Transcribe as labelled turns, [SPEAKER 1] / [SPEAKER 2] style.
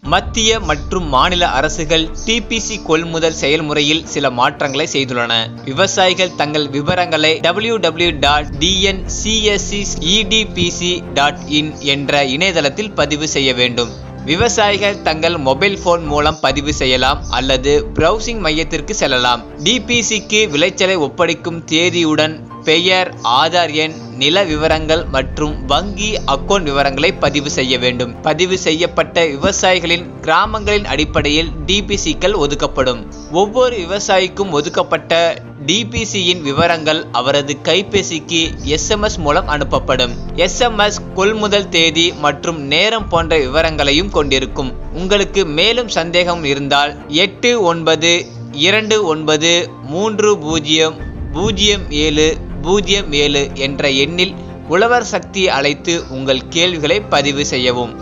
[SPEAKER 1] மத்திய மற்றும் மாநில அரசுகள் டிபிசி கொள்முதல் செயல்முறையில் சில மாற்றங்களை செய்துள்ளன விவசாயிகள் தங்கள் விவரங்களை W W dot TNCSC dot in என்ற இணையதளத்தில் பதிவு செய்ய வேண்டும் விவசாயிகள் தங்கள் மொபைல் போன் மூலம் பதிவு செய்யலாம் அல்லது பிரவுசிங் மையத்திற்கு செல்லலாம் டிபிசிக்கு விளைச்சலை ஒப்படைக்கும் தேதியுடன் பெயர் ஆதார் எண் நில விவரங்கள் மற்றும் வங்கி அக்கவுண்ட் விவரங்களை பதிவு செய்ய வேண்டும் பதிவு செய்யப்பட்ட விவசாயிகளின் கிராமங்களின் அடிப்படையில் டிபிசிக்கள் ஒதுக்கப்படும் ஒவ்வொரு விவசாயிக்கும் ஒதுக்கப்பட்ட டிபிசியின் விவரங்கள் அவரது கைபேசிக்கு எஸ்எம்எஸ் மூலம் அனுப்பப்படும் எஸ்எம்எஸ் கொள்முதல் தேதி மற்றும் நேரம் போன்ற விவரங்களையும் கொண்டிருக்கும் உங்களுக்கு மேலும் சந்தேகம் இருந்தால் எட்டு ஒன்பது இரண்டு ஒன்பது மூன்று பூஜ்ஜியம் பூஜ்ஜியம் ஏழு பூஜ்ஜியம் ஏழு என்ற எண்ணில் உழவர் சக்தி அழைத்து உங்கள் கேள்விகளை பதிவு செய்யவும்